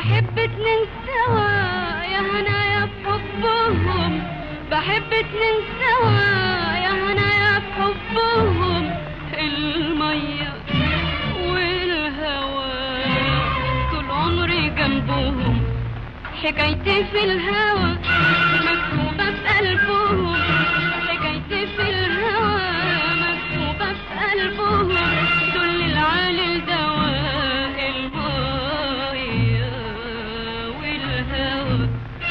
بحب اتنين سوا يا هنايا بحبهم بحب اتنين سوا يا هنايا بحبهم المية والهوى طول عمري جنبهم حكايتي في الهوى مكتوبة في قلبهم حكايتي في الهوى مكتوبة في قلبهم دول العالي الدواء المية والهوى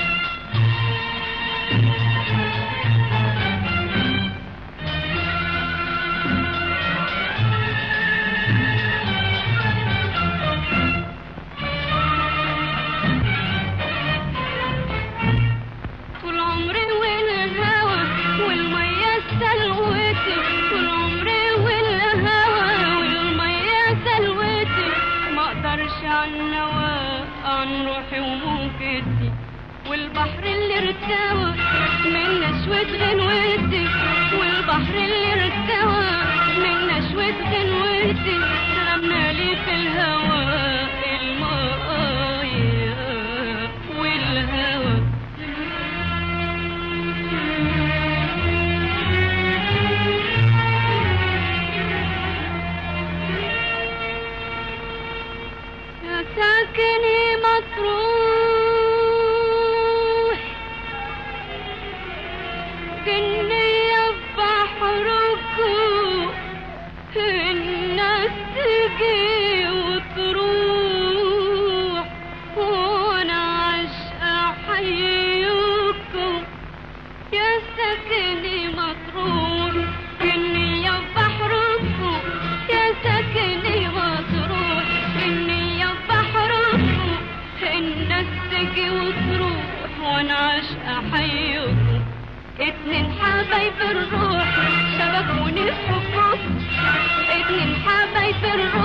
طول عمري والهوى والمية سلوتي طول عمري والهوى والمية سلوتي ما اقدرش عن نوا عن روحي وموجتي والبحر اللي ارتوى من نشوة غنوتي والبحر اللي ارتوى من نشوة غنوتي رمنا لي في الهوى المية والهوى يا ساكني مطروح كني بحركم الناس تجي وتروح وانا عشقة حيكم يا ساكني مطروح كني بحركم يا ساكني مطروح كني بحركم الناس تجي وتروح وانا عشقة حيكم اتنين حبايب الروح شبكوني في حبكم اتنين حبايب الروح